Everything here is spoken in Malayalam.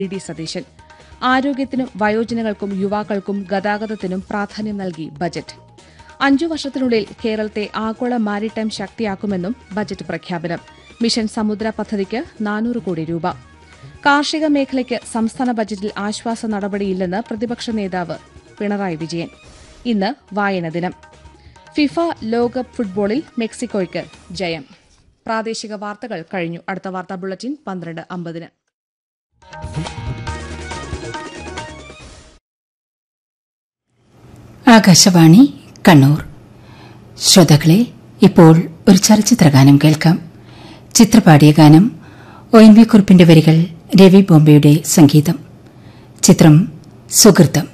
വി ഡി സതീശൻ ആരോഗ്യത്തിനും വയോജനങ്ങൾക്കും യുവാക്കൾക്കും ഗതാഗതത്തിനും പ്രാധാന്യം നൽകി ബജറ്റ് അഞ്ചു വർഷത്തിനുള്ളിൽ കേരളത്തെ ആഗോള മാരിടൈം ശക്തിയാക്കുമെന്നും ബജറ്റ് പ്രഖ്യാപനം മിഷൻ സമുദ്ര പദ്ധതിക്ക് നാനൂറ് കോടി രൂപ കാർഷിക മേഖലയ്ക്ക് സംസ്ഥാന ബജറ്റിൽ ആശ്വാസ നടപടിയില്ലെന്ന് പ്രതിപക്ഷ നേതാവ് പിണറായി വിജയൻ ഇന്ന് വായന ദിനം ഫിഫ ലോകകപ്പ് ഫുട്ബോളിൽ മെക്സിക്കോയ്ക്ക് ജയം പ്രാദേശിക വാർത്തകൾ കഴിഞ്ഞു അടുത്ത വാർത്താ ബുള്ളറ്റിൻ പന്ത്രണ്ട് അമ്പതിന് ആകാശവാണി കണ്ണൂർ ശ്രോതാക്കളെ ഇപ്പോൾ ഒരു ചലച്ചിത്രഗാനം കേൾക്കാം ചിത്രപാടിയ ഗാനം ഒ എൻ വി കുറിപ്പിന്റെ വരികൾ രവി ബോംബെയുടെ സംഗീതം ചിത്രം സുഹൃത്തം